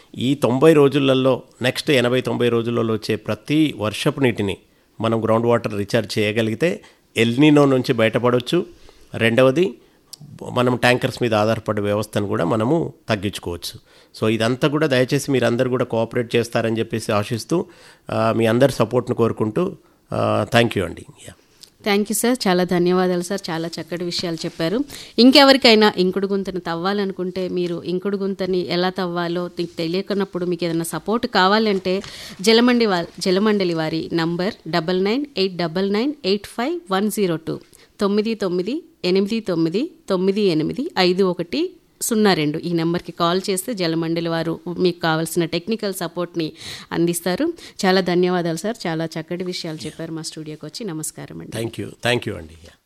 ఈ తొంభై రోజులలో నెక్స్ట్ ఎనభై తొంభై రోజులలో వచ్చే ప్రతి వర్షపు నీటిని మనం గ్రౌండ్ వాటర్ రీఛార్జ్ చేయగలిగితే ఎల్నినో నుంచి బయటపడవచ్చు రెండవది మనం ట్యాంకర్స్ మీద ఆధారపడే వ్యవస్థను కూడా మనము తగ్గించుకోవచ్చు సో ఇదంతా కూడా దయచేసి మీరు అందరు కూడా కోఆపరేట్ చేస్తారని చెప్పేసి ఆశిస్తూ ఆ, మీ అందరి సపోర్ట్ను కోరుకుంటూ థ్యాంక్ యూ అండి యా థ్యాంక్ యూ సార్ చాలా ధన్యవాదాలు సార్ చాలా చక్కటి విషయాలు చెప్పారు ఇంకెవరికైనా ఇంకుడు గుంతను తవ్వాలనుకుంటే మీరు ఇంకుడు గుంతని ఎలా తవ్వాలో మీకు తెలియకున్నప్పుడు మీకు ఏదైనా సపోర్ట్ కావాలంటే జలమండి వా జలమండలి వారి number double nine eight double nine eight five one zero two తొమ్మిది తొమ్మిది ఎనిమిది తొమ్మిది తొమ్మిది ఎనిమిది ఐదు ఒకటి సున్నా రెండు ఈ నెంబర్కి కాల్ చేస్తే జలమండలి వారు మీకు కావాల్సిన టెక్నికల్ సపోర్ట్ని అందిస్తారు చాలా ధన్యవాదాలు సార్ చాలా చక్కటి విషయాలు చెప్పారు మా స్టూడియోకి వచ్చి నమస్కారం అండి థ్యాంక్ యూ థ్యాంక్ యూ అండి యా